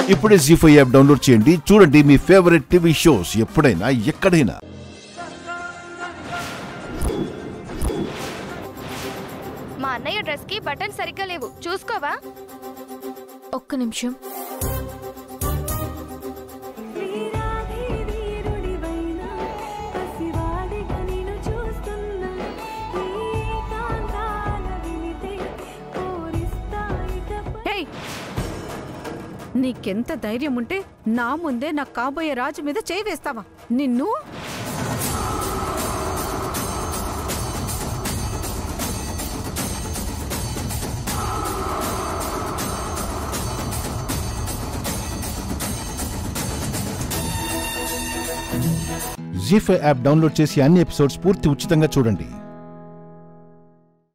ఇప్పుడే G five app download చేయండి చూడండి మీ ఫేవరెట్ టీవీ షోస్ ఎప్పుడైనా ఎక్కడైనా మా అన్నయ్య డ్రెస్ కి బటన్ సరిగ్గా లేవు చూసుకోవా ఒక్క నిమిషం వీరాధి వీరుడివైనా పసివాడిగా నిన్ను చూస్తున్నా ఈ ఏకాంతాల వినితే పూరిస్తా ఇకపై హేయ్ నీకెంత ధైర్యం ఉంటే నా ముందే నా కాబోయే రాజు మీద చేయి వేస్తావా నిన్ను జీ ఫైవ్ యాప్ డౌన్లోడ్ చేసి అన్ని ఎపిసోడ్స్ పూర్తి ఉచితంగా చూడండి